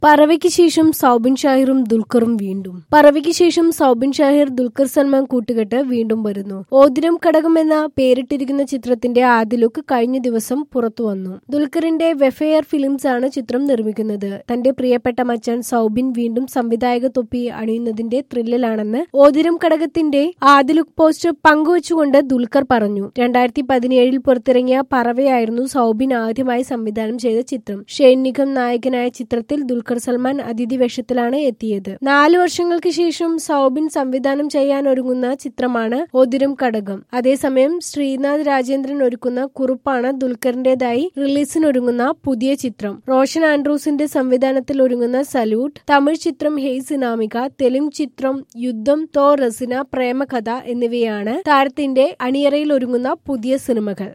പറവയ്ക്ക് ശേഷം സൗബിൻ ഷാഹിറും ദുൽഖറും വീണ്ടും പറവയ്ക്ക് ശേഷം സൗബിൻ ഷാഹിർ ദുൽഖർ സൽമാൻ കൂട്ടുകെട്ട് വീണ്ടും വരുന്നു ഓതിരം ഘടകം എന്ന പേരിട്ടിരിക്കുന്ന ചിത്രത്തിന്റെ ആദ്യ ലുക്ക് കഴിഞ്ഞ ദിവസം പുറത്തു വന്നു ദുൽഖറിന്റെ വെഫെയർ ഫിലിംസ് ആണ് ചിത്രം നിർമ്മിക്കുന്നത് തന്റെ പ്രിയപ്പെട്ട മച്ചാൻ സൗബിൻ വീണ്ടും സംവിധായക തൊപ്പി അണിയുന്നതിന്റെ ത്രില്ലിലാണെന്ന് ഓതിരം ഘടകത്തിന്റെ ആദ്യ ലുക്ക് പോസ്റ്റർ പങ്കുവച്ചുകൊണ്ട് ദുൽഖർ പറഞ്ഞു രണ്ടായിരത്തി പതിനേഴിൽ പുറത്തിറങ്ങിയ പറവയായിരുന്നു സൗബിൻ ആദ്യമായി സംവിധാനം ചെയ്ത ചിത്രം ഷെയ്ൻ നിഗം നായകനായ ചിത്രത്തിൽ ദുൽഖർ സൽമാൻ അതിഥി വേഷത്തിലാണ് എത്തിയത് നാലു വർഷങ്ങൾക്ക് ശേഷം സൗബിൻ സംവിധാനം ചെയ്യാൻ ഒരുങ്ങുന്ന ചിത്രമാണ് ഒതിരം കടകം അതേസമയം ശ്രീനാഥ് രാജേന്ദ്രൻ ഒരുക്കുന്ന കുറുപ്പാണ് ദുൽഖറിന്റേതായി റിലീസിനൊരുങ്ങുന്ന പുതിയ ചിത്രം റോഷൻ ആൻഡ്രൂസിന്റെ സംവിധാനത്തിൽ ഒരുങ്ങുന്ന സല്യൂട്ട് തമിഴ് ചിത്രം ഹെയ് സിനാമിക തെലുങ്ക് ചിത്രം യുദ്ധം തോ റസിന പ്രേമകഥ എന്നിവയാണ് താരത്തിന്റെ അണിയറയിൽ ഒരുങ്ങുന്ന പുതിയ സിനിമകൾ